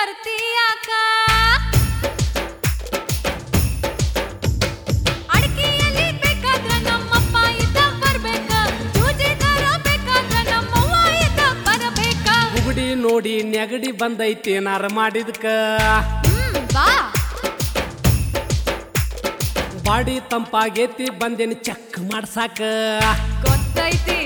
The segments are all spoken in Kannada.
ಬರ್ತೀಯಾಕ ಅಡ್ಕೆಯಲ್ಲಿ ಬೇಕಾದ್ರ ನಮ್ಮಪ್ಪ ಇದ್ದ ಬರ್ಬೇಕ ಜೂಜಿದಾರ ಬೇಕಾದ್ರ ನಮ್ಮವ್ವ ಇದ್ದ ಬರಬೇಕ ಬುಗುಡಿ ನೋಡಿ ನೆಗಡಿ ಬಂದೈತಿ ಏನಾರ ಮಾಡಿದ್ಕ ಹ್ಮ್ ಬಾ ಬಾಡಿ ತಂಪಾಗೈತಿ ಬಂದೇನಿ ಚೆಕ್ ಮಾಡ್ಸಾಕ ಗೊತ್ತೈತಿ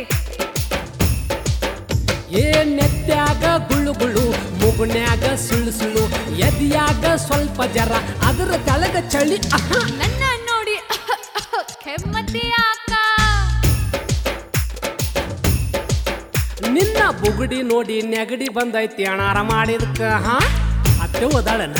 ಏ ನೆತ್ಯಾಗ ಗುಳ್ಳು ಗುಳ್ಳು ಮುಗುನ್ಯಾಗ ಸುಳ್ಳು ಸುಳ್ಳು ಎದಿಯಾಗ ಸ್ವಲ್ಪ ಜರ ಅದರ ತೆಳಗ ಚಳಿ ಅಹ. ನನ್ನ ನೋಡಿ ಕೆಮ್ಮತಿಯಾಕ ನಿನ್ನ ಬುಗುಡಿ ನೋಡಿ ನೆಗಡಿ ಬಂದೈತಿ ಅಣಾರ ಮಾಡಿದ್ಕ ಹಾ ಅತ್ತೆ ಓದಾಳನ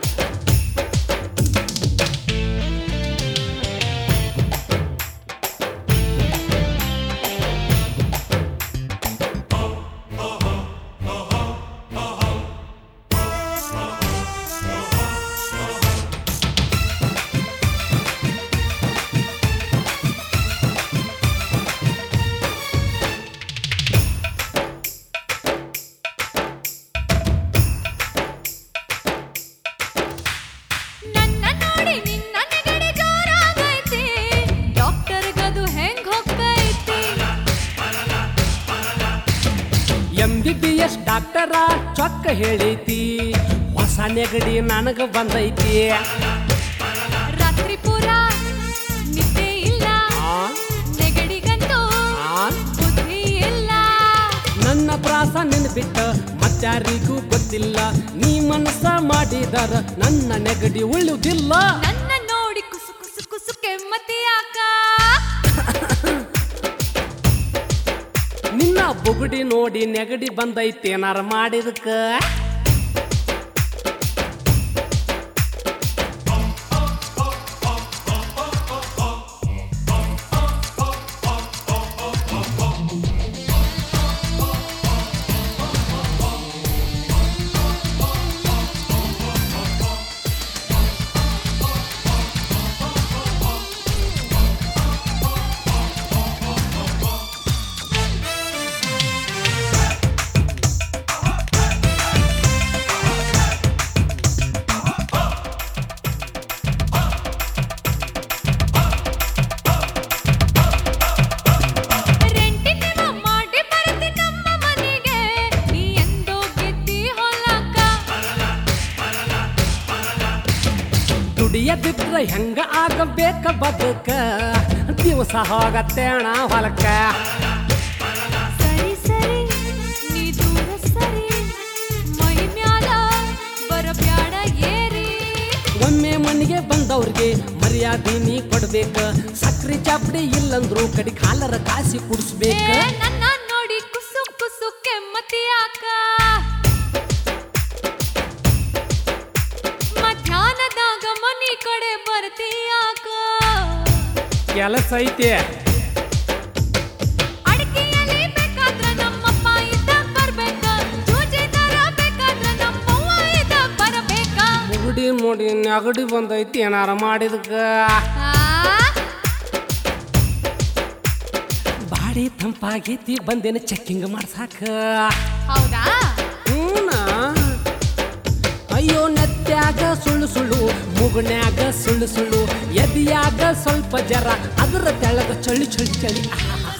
ನನ್ನ ನೋಡಿ ನಿನ್ನ ನೆಗಡಿ ಜೋರಾಗೈತಿ ಡಾಕ್ಟರ್ಗದು ಹೆಂಗ್ ಹೋಗ್ತೈತಿ M B B S doctor ಚೊಕ್ಕ ಹೇಳೈತಿ ಹೊಸ ನೆಗಡಿ ನನಗ ಬಂದೈತಿ ರಾತ್ರಿ ಪೂರ ನಿದ್ದೆ ಇಲ್ಲ ಆ, ನೆಗಡಿಗಂತೂ ಆ, ಬುದ್ಧಿ ಇಲ್ಲ ನನ್ನ ತ್ರಾಸ ನೆನ್ಬಿಟ್ಟ ಮತ್ತಾರಿಗೂ ಗೊತ್ತಿಲ್ಲ ನೀ ಮನಸ್ಸ ಮಾಡಿದರ ನನ್ನ ನೆಗಡಿ ಉಳಿಯುವುದಿಲ್ಲ ನನ್ನ ನೋಡಿ ಕುಸು ಕುಸು ಕುಸು ಕೆಮ್ಮತಿಯಾಕ ನಿನ್ನ ಬುಗುಡಿ ನೋಡಿ ನೆಗಡಿ ಬಂದೈತಿ ಏನಾರ ಮಾಡಿದಕ್ಕ ರೆಂಟಿನ ಮಾಡಿ ಬರತಿ ನಮ್ಮ ಮನೆಗೆ ನೀ ಎಂದೋ ಗೆದ್ದಿ ಹೊಲಕ ದುಡಿಯದಿದ್ರ ಹೆಂಗ ಆಗಬೇಕ ಬದುಕ ದಿವಸ ಹೋಗತ್ತೇಣ ಹೊಲಕ್ಕ ಸರಿ ಸರಿ ನೀ ದೂರ ಸರಿ ಮೈ ಮ್ಯಾಲ ಬರಬ್ಯಾಡ ಏರಿ ಒಮ್ಮೆ ಮನೆಗೆ ಬಂದವ್ರಿಗೆ ಮರ್ಯಾದೆ ನೀ ಕೊಡ್ಬೇಕ ಸಕ್ರಿ ಚಾಪಡಿ ಇಲ್ಲಂದ್ರು ಕಡಿ ಕಾಲರ ಕಾಸಿ ಏ ಕುಡಿಸ್ಬೇಕ ನನ್ನ ನೋಡಿ ಕುಸು ಕುಸು ಕೆಮ್ಮತಿಯಾಕ ಮಧ್ಯಾಹ್ನದಾಗ ಮನಿ ಕಡೆ ಬರ್ತೀಯಾಕ ಕೆಲಸ ಐತೆ ಅಡಿಕೆಯಲ್ಲಿ ಬೇಕಾದ್ರ ನಮ್ಮಪ್ಪ ಇದ್ದಾಗ ಬರ್ಬೇಕ ಜೂಜಿದಾರ ಬೇಕಾದ್ರ ನಮ್ಮವ್ವ ಇದ್ದಾಗ ಬರಬೇಕ ಮುಗುಡಿ ನೋಡಿ ನೆಗಡಿ ಬಂದೈತಿ ಏನಾರ ಮಾಡಿದಕ್ಕ ಆ, ಬಾಡಿ ತಂಪಾಗೈತಿ ಬಂದೇನ ಚೆಕ್ಕಿಂಗ್ ಮಾಡ್ಸಾಕ ಹೌದಾ ಹೂನ ಅಯ್ಯೋ ನತ್ಯಾಗ ಸುಳ್ಳು ಸುಳ್ಳು ಮುಗುನ್ಯಾಗ ಸುಳ್ಳು ಸುಳ್ಳು ಎದಿಯಾಗ ಸ್ವಲ್ಪ ಜರ ಅದರ ತೆಳಗ ಚಳಿ ಚಳಿ ಚಳಿ ಆಹಾ